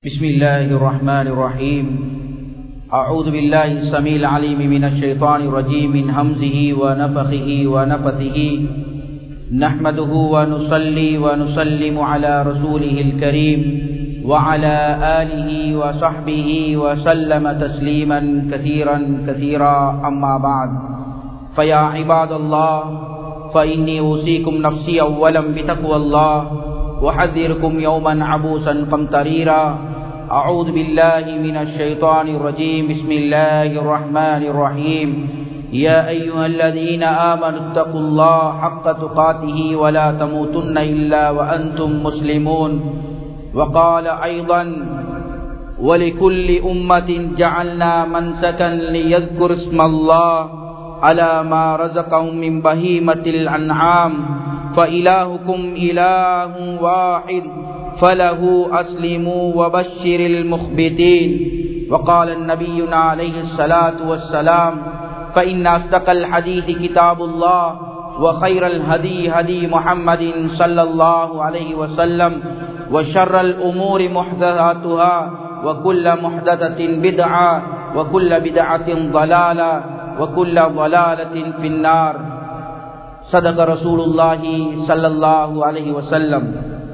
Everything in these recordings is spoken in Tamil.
بسم الله الرحمن الرحيم أعوذ بالله السميع العليم من الشيطان الرجيم من همزه ونفخه ونفثه نحمده ونصلي ونسلم على رسوله الكريم وعلى آله وصحبه وسلم تسليما كثيرا كثيرا أما بعد فيا عباد الله فإني أوصيكم نفسي أولا بتقوى الله وحذركم يوما عبوسا قمطريرا أعوذ بالله من الشيطان الرجيم بسم الله الرحمن الرحيم يا أيها الذين آمنوا اتقوا الله حق تقاته ولا تموتن إلا وأنتم مسلمون وقال أيضا ولكل أمة جعلنا منسكا ليذكر اسم الله على ما رزقهم من بهيمة الأنعام فإلهكم إله واحد فله أسلموا وبشر المخبتين وقال النبي عليه الصلاة والسلام فإن أصدق الحديث كتاب الله وخير الهدي هدي محمد صلى الله عليه وسلم وشر الأمور محدثاتها وكل محدثة بدعة وكل بدعة ضلالة وكل ضلالة في النار صدق رسول الله صلى الله عليه وسلم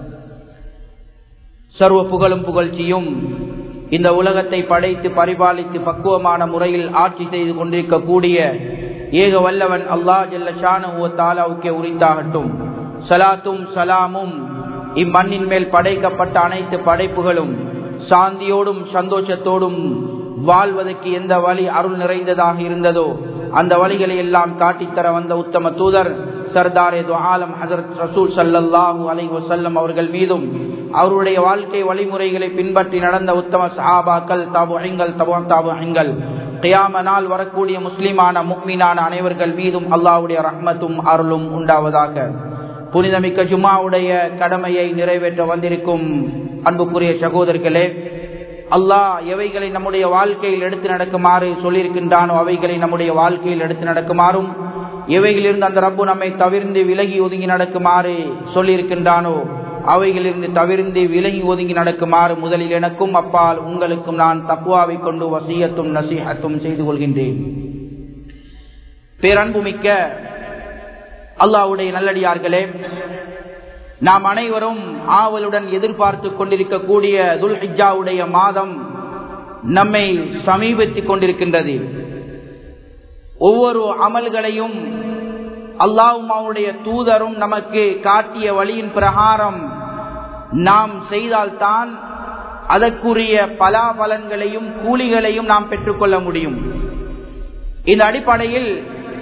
சர்வ புகழும் புகழ்ச்சியும் இந்த உலகத்தை படைத்து பரிபாலித்து பக்குவமான முறையில் ஆட்சி செய்து கொண்டிருக்கக்கூடிய ஏக வல்லவன் அல்லா ஜல்ல ஷானுக்கே உரித்தாகட்டும் சலாத்தும் சலாமும் இம்மண்ணின் மேல் படைக்கப்பட்ட அனைத்து படைப்புகளும் சாந்தியோடும் சந்தோஷத்தோடும் வாழ்வதற்கு எந்த வழி அருள் நிறைந்ததாக இருந்ததோ அந்த வழிகளை எல்லாம் காட்டித்தர வந்த உத்தம தூதர் சர்தாரே ஆலம் ஹசரத் ரசூல் சல்லாஹூ அலை வசல்லம் அவர்கள் மீதும் அவருடைய வாழ்க்கை வழிமுறைகளை பின்பற்றி நடந்த உத்தம சஹாபாக்கள் தாபுஹங்கள் தபா தாபுஹங்கள் கியாம நாள் வரக்கூடிய முஸ்லிமான முக்மீனான அனைவர்கள் மீதும் அல்லாவுடைய ரஹ்மத்தும் அருளும் உண்டாவதாக புனிதமிக்க ஜுமாவுடைய கடமையை நிறைவேற்ற வந்திருக்கும் அன்புக்குரிய சகோதரர்களே அல்லாஹ் எவைகளை நம்முடைய வாழ்க்கையில் எடுத்து நடக்குமாறு சொல்லியிருக்கின்றானோ அவைகளை நம்முடைய வாழ்க்கையில் எடுத்து நடக்குமாறும் எவைகளிலிருந்து அந்த ரப்பு நம்மை தவிர்ந்து விலகி ஒதுங்கி நடக்குமாறு சொல்லியிருக்கின்றானோ அவைகளிலிருந்து தவிர்ந்து விலகி ஒதுங்கி நடக்குமாறு முதலில் எனக்கும் அப்பால் உங்களுக்கும் நான் தப்புவாவை கொண்டு வசியத்தும் நசீகத்தும் செய்து கொள்கின்றேன் பேரன்புமிக்க அல்லாவுடைய நல்லடியார்களே நாம் அனைவரும் ஆவலுடன் எதிர்பார்த்து கொண்டிருக்கக்கூடிய துல் ஹிஜாவுடைய மாதம் நம்மை சமீபத்திக் கொண்டிருக்கின்றது ஒவ்வொரு அமல்களையும் அல்லாஹுமாவுடைய தூதரும் நமக்கு காட்டிய வழியின் பிரகாரம் நாம் செய்தால்தான் அதற்குரிய பலாபலன்களையும் கூலிகளையும் நாம் பெற்றுக்கொள்ள முடியும் இந்த அடிப்படையில்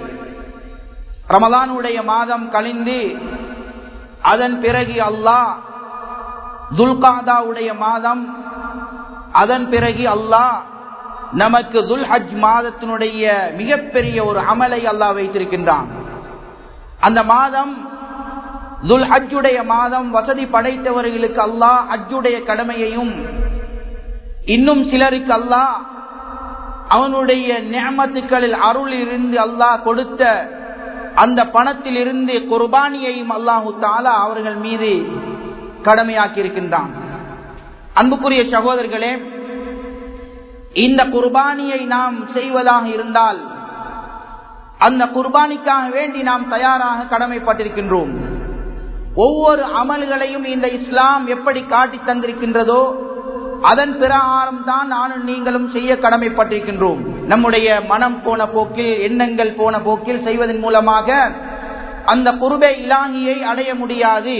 ரமதானுடைய மாதம் கழிந்து அதன் பிறகு அல்லாஹ் துல்காதாவுடைய மாதம் அதன் பிறகு அல்லாஹ் நமக்கு துல் ஹஜ் மாதத்தினுடைய மிகப்பெரிய ஒரு அமலை அல்லாஹ் வைத்திருக்கின்றான் அந்த மாதம் துல் ஹஜ்ஜுடைய மாதம் வசதி படைத்தவர்களுக்கு அல்லாஹ் ஹஜ்ஜுடைய கடமையையும் இன்னும் சிலருக்கு அல்லாஹ் அவனுடைய நியமத்துக்களில் அருள் இருந்து அல்லாஹ் கொடுத்த அந்த பணத்தில் இருந்து குர்பானியையும் அல்லாஹு தாலா அவர்கள் மீது கடமையாக்கி இருக்கின்றான் அன்புக்குரிய சகோதரர்களே இந்த குர்பானியை நாம் செய்வதாக இருந்தால் அந்த குர்பானிக்காக வேண்டி நாம் தயாராக கடமைப்பட்டிருக்கின்றோம் ஒவ்வொரு அமல்களையும் இந்த இஸ்லாம் எப்படி காட்டி தந்திருக்கின்றதோ அதன் பிரகாரம் தான் நானும் நீங்களும் செய்ய கடமைப்பட்டிருக்கின்றோம் நம்முடைய மனம் போன போக்கில் எண்ணங்கள் போன போக்கில் செய்வதன் மூலமாக அந்த குருபை இலாகியை அடைய முடியாது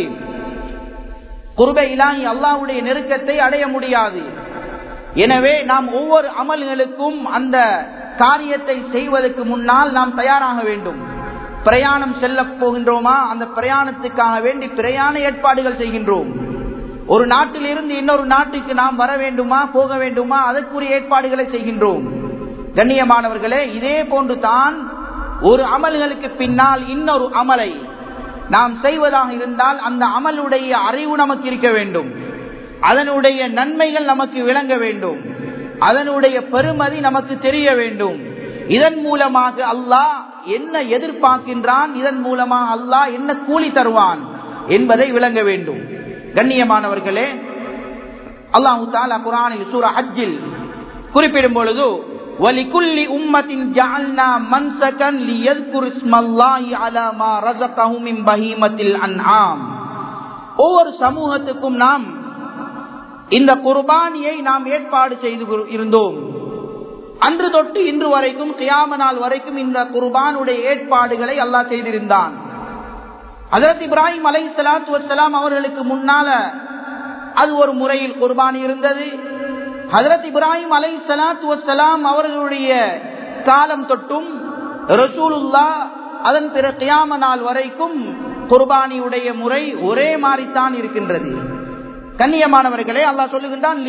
குருபை இலாகி அல்லாவுடைய நெருக்கத்தை அடைய முடியாது எனவே நாம் ஒவ்வொரு அமல்களுக்கும் அந்த காரியத்தை செய்வதற்கு முன்னால் நாம் தயாராக வேண்டும் பிரயாணம் செல்ல போகின்றோமா அந்த பிரயாணத்துக்காக வேண்டி பிரயாண ஏற்பாடுகள் செய்கின்றோம் ஒரு நாட்டில் இருந்து இன்னொரு நாட்டுக்கு நாம் வர வேண்டுமா போக வேண்டுமா அதற்குரிய ஏற்பாடுகளை செய்கின்றோம் கண்ணியமானவர்களே இதே போன்று தான் ஒரு அமல்களுக்கு பின்னால் இன்னொரு அமலை நாம் செய்வதாக இருந்தால் அந்த அமலுடைய அறிவு நமக்கு இருக்க வேண்டும் அதனுடைய நன்மைகள் நமக்கு விளங்க வேண்டும் அதனுடைய பெருமதி நமக்கு தெரிய வேண்டும் இதன் மூலமாக அல்லாஹ் என்ன எதிர்பார்க்கின்றான் இதன் மூலமாக அல்லாஹ் என்ன கூலி தருவான் என்பதை விளங்க வேண்டும் கண்ணியமானவர்களே அல்லாஹு தாலா குரானில் சூரா ஹஜ்ஜில் குறிப்பிடும் பொழுது وَلِكُلِّ أُمَّةٍ جَعَلْنَا مَنْسَكًا لِيَذْكُرُوا اسْمَ اللَّهِ عَلَى مَا رَزَقَهُم مِّن بَهِيمَةِ الْأَنْعَامِ ஒவ்வொரு சமூகத்துக்கும் நாம் இந்த குர்பானியை நாம் ஏற்பாடு செய்து இருந்தோம் அன்று தொட்டு இன்று வரைக்கும் கியாம நாள் வரைக்கும் இந்த குர்பானுடைய ஏற்பாடுகளை அல்லாஹ் செய்திருந்தான் அதரத் இப்ராஹிம் அலை சலாத்து வசலாம் அவர்களுக்கு முன்னால அது ஒரு முறையில் குர்பானி இருந்தது ஹதரத் இப்ராஹிம் அலை சலாத்து வசலாம் அவர்களுடைய காலம் தொட்டும் ரசூலுல்லா அதன் பிற கியாம நாள் வரைக்கும் குர்பானியுடைய முறை ஒரே மாதிரித்தான் இருக்கின்றது கண்ணியமானவர்களே அல்லாஹ் சொல்லுகின்றான்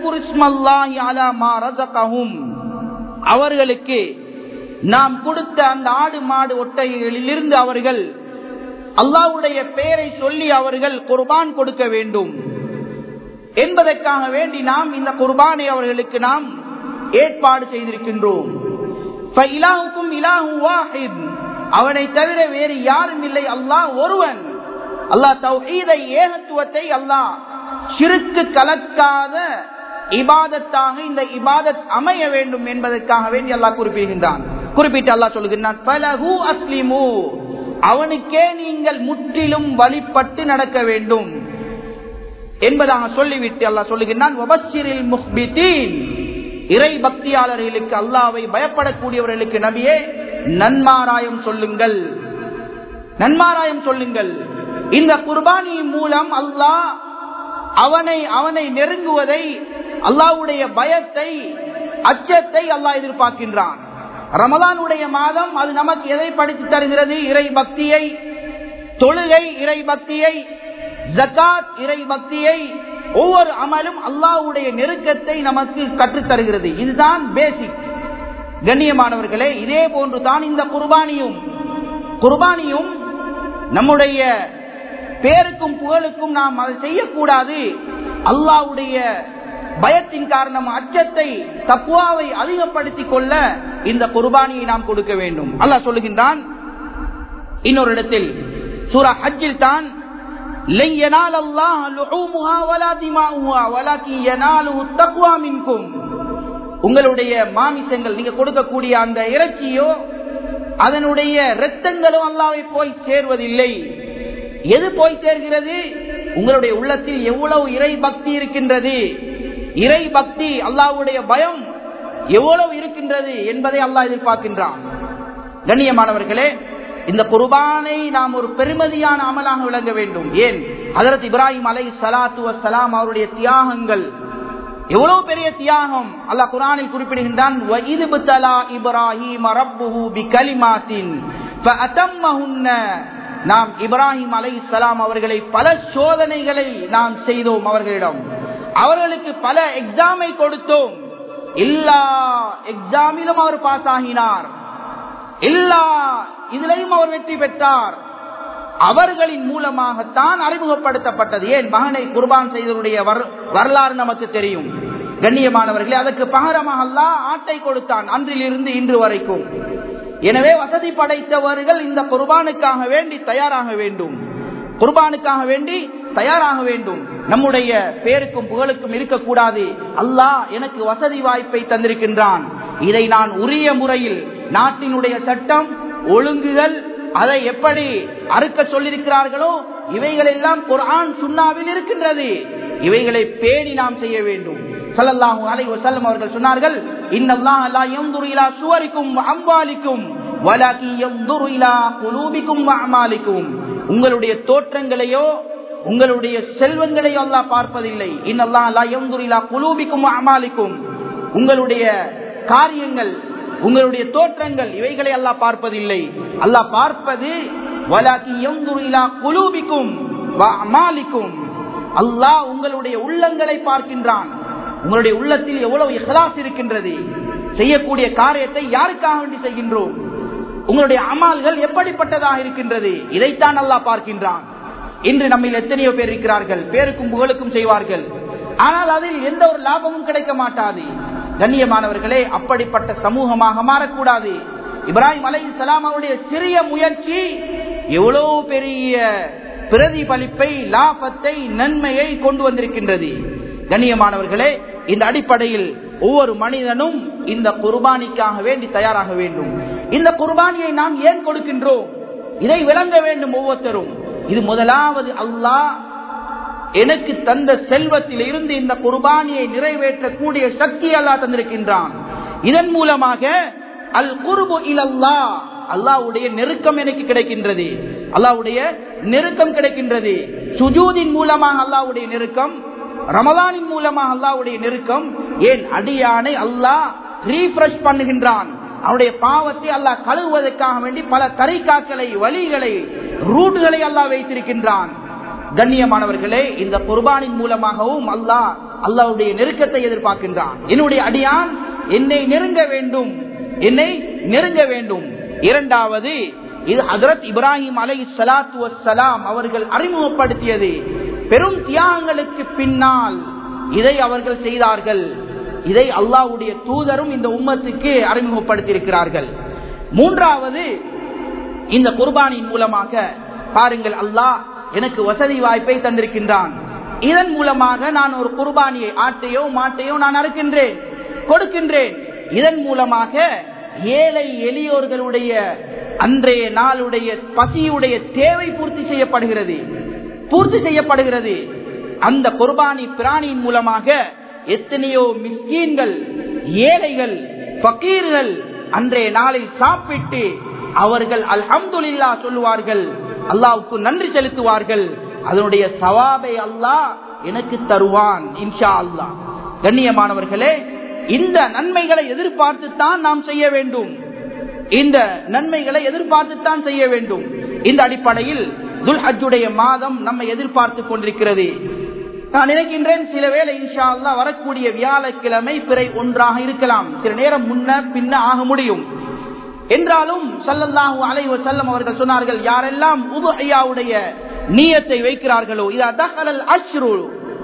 அவர்களுக்கு நாம் கொடுத்த அந்த ஆடு மாடு ஒட்டைகளிலிருந்து அவர்கள் அல்லாவுடைய பெயரை சொல்லி அவர்கள் குர்பான் கொடுக்க வேண்டும் என்பதற்காக வேண்டி நாம் இந்த குர்பானை அவர்களுக்கு நாம் ஏற்பாடு செய்திருக்கின்றோம் அவனை தவிர வேறு யாரும் இல்லை அல்லாஹ் ஒருவன் அல்லாஹ் தௌஹீதை ஏகத்துவத்தை அல்லாஹ் சிறுக்கு கலக்காத இபாதத்தாக இந்த இபாதத் அமைய வேண்டும் என்பதற்காக வேண்டி அல்லாஹ் குறிப்பிடுகின்றான் குறிப்பிட்டு அல்லாஹ் சொல்லுகின்றான் பலகு அஸ்லிமு அவனுக்கே நீங்கள் முற்றிலும் வழிபட்டு நடக்க வேண்டும் என்பதாக சொல்லிவிட்டு அல்லாஹ் சொல்லுகின்றான் இறை பக்தியாளர்களுக்கு அல்லாவை பயப்படக்கூடியவர்களுக்கு நபியே நன்மாராயம் சொல்லுங்கள் நன்மாராயம் சொல்லுங்கள் இந்த குர்பானியின் மூலம் அல்லாஹ் அவனை அவனை நெருங்குவதை அல்லாவுடைய பயத்தை அச்சத்தை அல்லாஹ் எதிர்பார்க்கின்றான் ரமலானுடைய மாதம் அது நமக்கு எதை படித்து தருகிறது இறை பக்தியை தொழுகை இறை பக்தியை ஜக்காத் இறை பக்தியை ஒவ்வொரு அமலும் அல்லாவுடைய நெருக்கத்தை நமக்கு கற்றுத்தருகிறது இதுதான் பேசிக் கண்ணியமானவர்களே இதே போன்று தான் இந்த குர்பானியும் குர்பானியும் நம்முடைய பேருக்கும் புகழுக்கும் நாம் அதை செய்யக்கூடாது அல்லாவுடைய பயத்தின் காரணம் அச்சத்தை தப்புவாவை அதிகப்படுத்திக் கொள்ள இந்த குர்பானியை நாம் கொடுக்க வேண்டும் அல்லாஹ் சொல்லுகின்றான் இன்னொரு இடத்தில் சூரா ஹஜ்ஜில் தான் உங்களுடைய மாமிசங்கள் நீங்க கொடுக்கக்கூடிய அந்த இறைச்சியோ அதனுடைய இரத்தங்களும் அல்லாவை போய் சேர்வதில்லை எது போய் சேர்கிறது உங்களுடைய உள்ளத்தில் எவ்வளவு இறை பக்தி இருக்கின்றது இறை பக்தி அல்லாவுடைய பயம் எவ்வளவு இருக்கின்றது என்பதை அல்லாஹ் எதிர்பார்க்கின்றான் கண்ணியமானவர்களே இந்த குர்பானை நாம் ஒரு பெருமதியான அமலாக விளங்க வேண்டும் ஏன் அதரத் இப்ராஹிம் அலை சலாத்து வசலாம் அவருடைய தியாகங்கள் எவ்வளவு பெரிய தியாகம் அல்லாஹ் குரானில் குறிப்பிடுகின்றான் இப்ராஹிம் நாம் இப்ராஹிம் அலை சலாம் அவர்களை பல சோதனைகளை நாம் செய்தோம் அவர்களிடம் அவர்களுக்கு பல எக்ஸாமை கொடுத்தோம் எல்லா எக்ஸாமிலும் அவர் பாஸ் ஆகினார் எல்லா இதிலையும் அவர் வெற்றி பெற்றார் அவர்களின் மூலமாகத்தான் அறிமுகப்படுத்தப்பட்டது ஏன் மகனை குர்பான் செய்தவருடைய வரலாறு நமக்கு தெரியும் கண்ணியமானவர்களே அதற்கு பகரமாக அல்லா ஆட்டை கொடுத்தான் அன்றிலிருந்து இன்று வரைக்கும் எனவே வசதி படைத்தவர்கள் இந்த குர்பானுக்காக வேண்டி தயாராக வேண்டும் குர்பானுக்காக வேண்டி தயாராக வேண்டும் நம்முடைய பேருக்கும் புகழுக்கும் இருக்கக்கூடாது அல்லாஹ் எனக்கு வசதி வாய்ப்பை தந்திருக்கின்றான் இதை நான் உரிய முறையில் நாட்டினுடைய சட்டம் ஒழுங்குகள் அதை எப்படி அறுக்க சொல்லியிருக்கிறார்களோ இவைகள் எல்லாம் குர்ஆன் சுண்ணாவில் இருக்கின்றது இவைகளை பேணி நாம் செய்ய வேண்டும் சல்லல்லாஹு அலைஹி வஸல்லம் அவர்கள் சொன்னார்கள் இன்னல்லாஹ லா யன்துரு இலா சுவரிக்கும் அம்வாலிக்கும் வலாக்கி யன்துரு இலா குலூபிக்கும் அமாலிக்கும் உங்களுடைய தோற்றங்களையோ உங்களுடைய செல்வங்களையோ அல்லாஹ் பார்ப்பதில்லை இன்னல்லாஹ லா யன்துரு இலா குலூபிக்கும் அமாலிக்கும் உங்களுடைய காரியங்கள் உங்களுடைய தோற்றங்கள் இவைகளை அல்லாஹ் பார்ப்பதில்லை அல்லாஹ் பார்ப்பது வலாக்கி யன்துரு இலா குலூபிக்கும் அமாலிக்கும் அல்லாஹ் உங்களுடைய உள்ளங்களை பார்க்கின்றான் உங்களுடைய உள்ளத்தில் எவ்வளவு இஹ்லாஸ் இருக்கின்றது செய்யக்கூடிய காரியத்தை யாருக்காக வேண்டி செய்கின்றோம் உங்களுடைய அமால்கள் எப்படிப்பட்டதாக இருக்கின்றது இதைத்தான் அல்லாஹ் பார்க்கின்றான் இன்று நம்மில் எத்தனையோ பேர் இருக்கிறார்கள் பேருக்கும் புகழுக்கும் செய்வார்கள் ஆனால் அதில் எந்த ஒரு லாபமும் கிடைக்க மாட்டாது கண்ணியமானவர்களே அப்படிப்பட்ட சமூகமாக மாறக்கூடாது இப்ராஹிம் அலை சலாம் அவருடைய சிறிய முயற்சி எவ்வளவு பெரிய பிரதிபலிப்பை லாபத்தை நன்மையை கொண்டு வந்திருக்கின்றது கண்ணியமானவர்களே இந்த அடிப்படையில் ஒவ்வொரு மனிதனும் இந்த குர்பானிக்காக வேண்டி தயாராக வேண்டும் இந்த குர்பானியை நாம் ஏன் கொடுக்கின்றோம் இதை விளங்க வேண்டும் ஒவ்வொருத்தரும் இது முதலாவது அல்லாஹ் எனக்கு தந்த செல்வத்தில் இருந்து இந்த குர்பானியை நிறைவேற்றக்கூடிய சக்தி அல்லாஹ் தந்திருக்கின்றான் இதன் மூலமாக அல் குருபு இலல்லா அல்லாவுடைய நெருக்கம் எனக்கு கிடைக்கின்றது அல்லாவுடைய நெருக்கம் கிடைக்கின்றது சுஜூதின் மூலமாக அல்லாவுடைய நெருக்கம் ரமலானின் மூலமாக அல்லாவுடைய நெருக்கம் ஏன் அடியானை அல்லாஹ் ரீஃப்ரெஷ் பண்ணுகின்றான் அவனுடைய பாவத்தை அல்லாஹ் கழுவுவதற்காக வேண்டி பல தரைக்காக்களை வழிகளை ரூட்டுகளை அல்லாஹ் வைத்திருக்கின்றான் கண்ணியமானவர்களே இந்த குர்பானின் மூலமாகவும் அல்லாஹ் அல்லாவுடைய நெருக்கத்தை எதிர்பார்க்கின்றான் என்னுடைய அடியான் என்னை நெருங்க வேண்டும் என்னை நெருங்க வேண்டும் இரண்டாவது இது ஹதரத் இப்ராஹிம் அலை சலாத்து வசலாம் அவர்கள் அறிமுகப்படுத்தியது பெரும் தியாகங்களுக்கு பின்னால் இதை அவர்கள் செய்தார்கள் இதை அல்லாவுடைய தூதரும் இந்த உம்மத்துக்கு அறிமுகப்படுத்தியிருக்கிறார்கள் மூன்றாவது இந்த குர்பானின் மூலமாக பாருங்கள் அல்லாஹ் எனக்கு வசதி வாய்ப்பை தந்திருக்கின்றான் இதன் மூலமாக நான் ஒரு குர்பானியை ஆட்டையோ மாட்டையோ நான் அறுக்கின்றேன் கொடுக்கின்றேன் இதன் மூலமாக ஏழை எளியோர்களுடைய அன்றைய நாளுடைய பசியுடைய தேவை பூர்த்தி செய்யப்படுகிறது பூர்த்தி செய்யப்படுகிறது அந்த குர்பானி பிராணியின் மூலமாக எத்தனையோ மிஸ்கீன்கள் ஏழைகள் பக்கீர்கள் அன்றைய நாளில் சாப்பிட்டு அவர்கள் அல்ஹம்துலில்லா சொல்லுவார்கள் அல்லாவுக்கு நன்றி செலுத்துவார்கள் அதனுடைய சவாபை அல்லாஹ் எனக்கு தருவான் இன்ஷா அல்லாஹ் கண்ணியமானவர்களே இந்த நன்மைகளை எதிர்பார்த்துத்தான் நாம் செய்ய வேண்டும் இந்த நன்மைகளை எதிர்பார்த்துத்தான் செய்ய வேண்டும் இந்த அடிப்படையில் துல் ஹஜ்ஜுடைய மாதம் நம்மை எதிர்பார்த்து கொண்டிருக்கிறது நான் நினைக்கின்றேன் சில வேளை இன்ஷா அல்லா வரக்கூடிய வியாழக்கிழமை பிறை ஒன்றாக இருக்கலாம் சில நேரம் முன்ன பின்ன ஆக முடியும் என்றாலும் சல்லல்லாஹு அலை செல்லம் அவர்கள் சொன்னார்கள் யாரெல்லாம் உபஹையாவுடைய நீயத்தை வைக்கிறார்களோ இது அதகலல் அஷ்ரு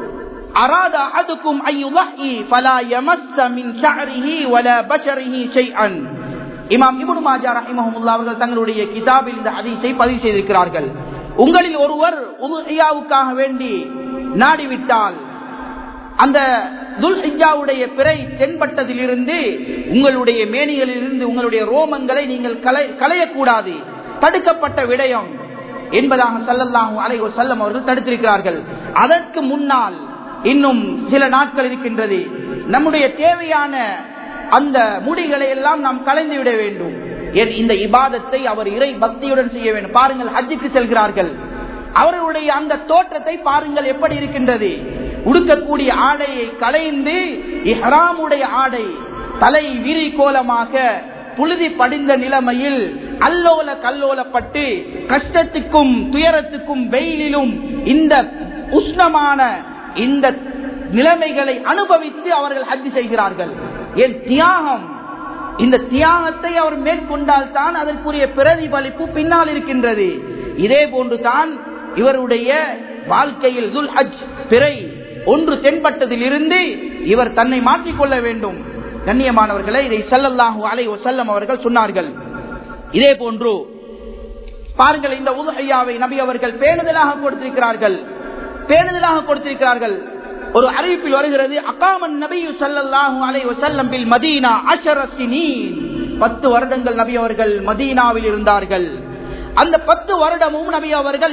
أراد أحدكم أن يضحي فلا يمس من شعره ولا بشره شيئا இமாம் இபுன் மாஜா ரஹிமஹமுல்லா அவர்கள் தங்களுடைய கிதாபில் இந்த ஹதீஸை பதிவு செய்திருக்கிறார்கள் உங்களில் ஒருவர் உதுஹியாவுக்காக வேண்டி நாடிவிட்டால் அந்த துல் ஹிஜாவுடைய பிறை தென்பட்டதிலிருந்து உங்களுடைய மேனிகளிலிருந்து உங்களுடைய ரோமங்களை நீங்கள் களையக்கூடாது தடுக்கப்பட்ட விடயம் என்பதாக சல்லல்லாஹு அலை செல்லம் அவர்கள் தடுத்திருக்கிறார்கள் அதற்கு முன்னால் இன்னும் சில நாட்கள் இருக்கின்றது நம்முடைய தேவையான அந்த முடிகளை எல்லாம் நாம் கலைந்து விட வேண்டும் இந்த இபாதத்தை அவர் இறை பக்தியுடன் செய்ய வேண்டும் பாருங்கள் ஹஜ்ஜுக்கு செல்கிறார்கள் அவர்களுடைய அந்த தோற்றத்தை பாருங்கள் எப்படி இருக்கின்றது உடுக்கக்கூடிய ஆடையை களைந்து இஹ்ராமுடைய ஆடை தலை விரி கோலமாக புழுதி படிந்த நிலைமையில் அல்லோல கல்லோலப்பட்டு கஷ்டத்துக்கும் துயரத்துக்கும் வெயிலிலும் இந்த உஷ்ணமான இந்த நிலைமைகளை அனுபவித்து அவர்கள் ஹஜ் செய்கிறார்கள் என் தியாகம் இந்த தியாகத்தை அவர் மேற்கொண்டால் தான் அதற்குரிய பிரதிபலிப்பு பின்னால் இருக்கின்றது இதே போன்றுதான் இவருடைய வாழ்க்கையில் துல் ஹஜ் பிறை ஒன்று தென்பட்டதில் இருந்து இவர் தன்னை மாற்றிக்கொள்ள வேண்டும் கண்ணியமானவர்களை இதை செல்லல்லாஹு அலை செல்லம் அவர்கள் சொன்னார்கள் இதே போன்று பாருங்கள் இந்த உதுஹையாவை நபி அவர்கள் பேணுதலாக கொடுத்திருக்கிறார்கள் பேணுதலாக கொடுத்திருக்கிறார்கள் ஒரு அறிவிப்பில் வருகிறது அகாமன் நபியு சல்லல்லாஹு அலை வசல்லம் பில் மதீனா அஷரசினீன் பத்து வருடங்கள் நபி அவர்கள் மதீனாவில் இருந்தார்கள் அந்த பத்து வருடமும் நபி அவர்கள்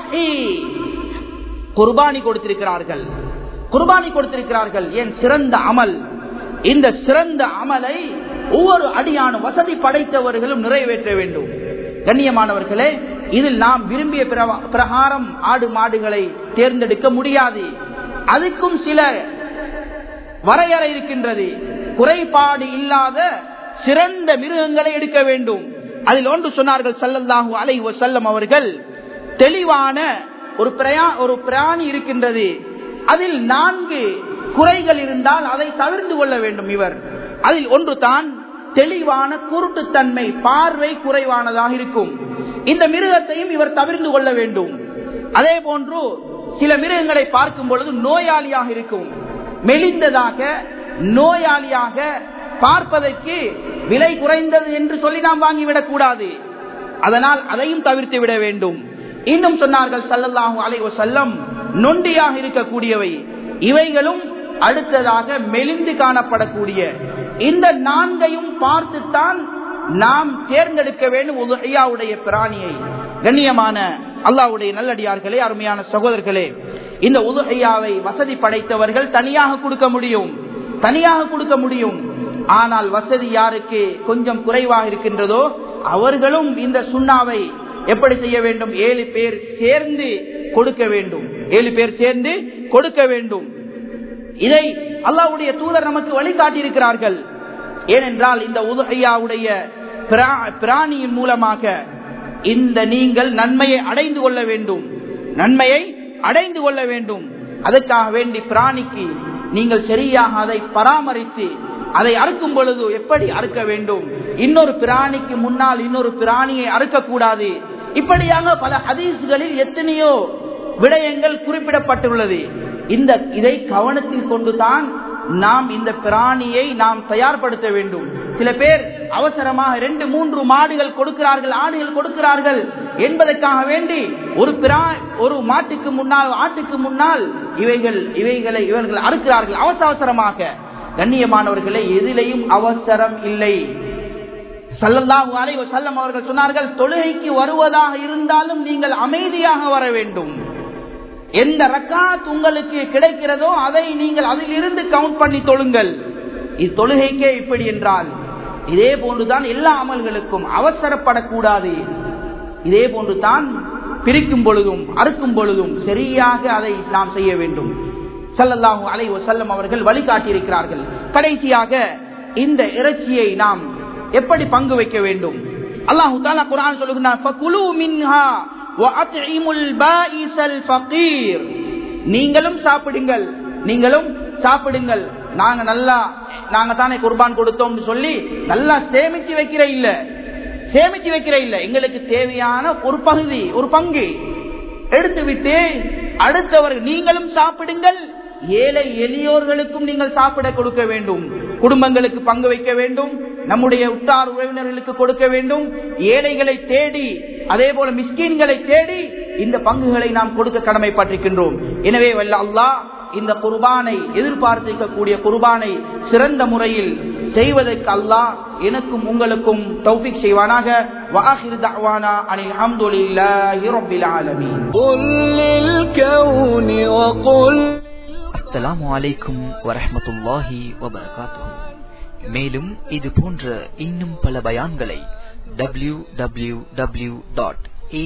குர்பானி கொடுத்திருக்கிறார்கள் குர்பானி கொடுத்திருக்கிறார்கள் ஏன் சிறந்த அமல் இந்த சிறந்த அமலை ஒவ்வொரு அடியான வசதி படைத்தவர்களும் நிறைவேற்ற வேண்டும் கண்ணியமானவர்களே இதில் நாம் விரும்பிய பிரகாரம் ஆடு மாடுகளை தேர்ந்தெடுக்க முடியாது அதுக்கும் சில வரையறை இருக்கின்றது குறைபாடு இல்லாத சிறந்த மிருகங்களை எடுக்க வேண்டும் அதில் ஒன்று சொன்னார்கள் சல்லல்லாஹூ அலை செல்லம் அவர்கள் தெளிவான ஒரு பிரயா ஒரு பிராணி இருக்கின்றது அதில் நான்கு குறைகள் இருந்தால் அதை தவிர்த்து கொள்ள வேண்டும் இவர் அதில் ஒன்று தான் தெளிவான குருட்டுத்தன்மை பார்வை குறைவானதாக இருக்கும் இந்த மிருகத்தையும் இவர் தவிர்த்து கொள்ள வேண்டும் அதே போன்று சில மிருகங்களை பார்க்கும் பொழுது நோயாளியாக இருக்கும் மெலிந்ததாக நோயாளியாக பார்ப்பதற்கு விலை குறைந்தது என்று சொல்லி நாம் வாங்கிவிடக் கூடாது அதனால் அதையும் தவிர்த்து விட வேண்டும் இன்னும் சொன்னார்கள் சல்லல்லாஹு அலை செல்லம் நொண்டியாக இருக்கக்கூடியவை இவைகளும் அடுத்ததாக மெலிந்து காணப்படக்கூடிய இந்த நான்கையும் பார்த்துத்தான் நாம் தேர்ந்தெடுக்க வேண்டும் உதகையாவுடைய பிராணியை கண்ணியமான அல்லாவுடைய நல்லடியார்களே அருமையான சகோதரர்களே இந்த உதுகையாவை வசதி படைத்தவர்கள் தனியாக கொடுக்க முடியும் தனியாக கொடுக்க முடியும் ஆனால் வசதி யாருக்கு கொஞ்சம் குறைவாக இருக்கின்றதோ அவர்களும் இந்த சுண்ணாவை எப்படி செய்ய வேண்டும் ஏழு பேர் சேர்ந்து கொடுக்க வேண்டும் ஏழு பேர் சேர்ந்து கொடுக்க வேண்டும் இதை அல்லாவுடைய தூதர் நமக்கு வழிகாட்டியிருக்கிறார்கள் ஏனென்றால் இந்த உதுகையாவுடைய பிராணியின் மூலமாக இந்த நீங்கள் நன்மையை அடைந்து கொள்ள வேண்டும் நன்மையை அடைந்து கொள்ள வேண்டும் அதற்காக வேண்டி பிராணிக்கு நீங்கள் சரியாக அதை பராமரித்து அதை அறுக்கும் பொழுது எப்படி அறுக்க வேண்டும் இன்னொரு பிராணிக்கு முன்னால் இன்னொரு பிராணியை அறுக்கக்கூடாது இப்படியாக பல ஹதீஸ்களில் எத்தனையோ விடயங்கள் குறிப்பிடப்பட்டுள்ளது இந்த இதை கவனத்தில் கொண்டுதான் நாம் இந்த பிராணியை நாம் தயார்படுத்த வேண்டும் சில பேர் அவசரமாக ரெண்டு மூன்று மாடுகள் கொடுக்கிறார்கள் ஆடுகள் கொடுக்கிறார்கள் என்பதற்காக வேண்டி ஒரு பிரா ஒரு மாட்டுக்கு முன்னால் ஆட்டுக்கு முன்னால் இவைகள் இவைகளை இவர்கள் அறுக்கிறார்கள் அவசர அவசரமாக கண்ணியமானவர்களை எதிலையும் அவசரம் இல்லை சல்லல்லாஹு அலைஹி வஸல்லம் அவர்கள் சொன்னார்கள் தொழுகைக்கு வருவதாக இருந்தாலும் நீங்கள் அமைதியாக வர வேண்டும் எந்த ரக்காத் உங்களுக்கு கிடைக்கிறதோ அதை நீங்கள் அதில் இருந்து கவுண்ட் பண்ணி தொழுங்கள் இது தொழுகைக்கே இப்படி என்றால் இதே போன்றுதான் எல்லா அமல்களுக்கும் அவசரப்படக்கூடாது இதே போன்றுதான் பிரிக்கும் பொழுதும் அறுக்கும் பொழுதும் சரியாக அதை நாம் செய்ய வேண்டும் சல்லல்லாஹு அலை வசல்லம் அவர்கள் வழிகாட்டியிருக்கிறார்கள் கடைசியாக இந்த இறைச்சியை நாம் எப்படி பங்கு வைக்க வேண்டும் அல்லாஹு தாலா குரான் சொல்லுகிறார் நீங்களும் சாப்பிடுங்கள் நீங்களும் சாப்பிடுங்கள் நாங்க நல்லா நாங்க தானே குர்பான் கொடுத்தோம் சொல்லி நல்லா சேமிச்சு வைக்கிற இல்ல சேமிச்சு வைக்கிற இல்ல எங்களுக்கு தேவையான ஒரு பகுதி ஒரு பங்கு எடுத்து விட்டு அடுத்தவர்கள் நீங்களும் சாப்பிடுங்கள் ஏழை எளியோர்களுக்கும் நீங்கள் சாப்பிட கொடுக்க வேண்டும் குடும்பங்களுக்கு பங்கு வைக்க வேண்டும் நம்முடைய உற்றார் உறவினர்களுக்கு கொடுக்க வேண்டும் ஏழைகளை தேடி அதே போல மிஸ்கீன்களை தேடி இந்த பங்குகளை நாம் கொடுக்க கடமைப்பட்டிருக்கின்றோம் எனவே வல்ல அல்லாஹ் இந்த குர்பானை எதிர்பார்த்திருக்கக்கூடிய குர்பானை சிறந்த முறையில் செய்வதற்கு அல்லாஹ் எனக்கும் உங்களுக்கும் தௌபிக் செய்வானாக வாஹிர் தஅவானா அனில் ஹம்துலில்லாஹி ரப்பில் ஆலமீன் قل للكون وقل அஸ்ஸலாமு அலைக்கும் வரஹ்மத்துல்லாஹி வபரகாத்துஹு மேலும் இது போன்ற இன்னும் பல பயான்களை W W W dot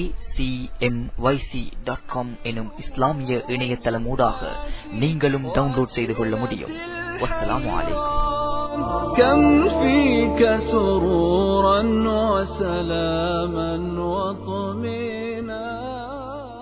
dot com எனும் இஸ்லாமிய இணையதளமூடாக நீங்களும் டவுன்லோட் செய்து கொள்ள முடியும் வஸ்ஸலாமு அலைக்கும் كم فيك سرورا وسلاما وطمئنا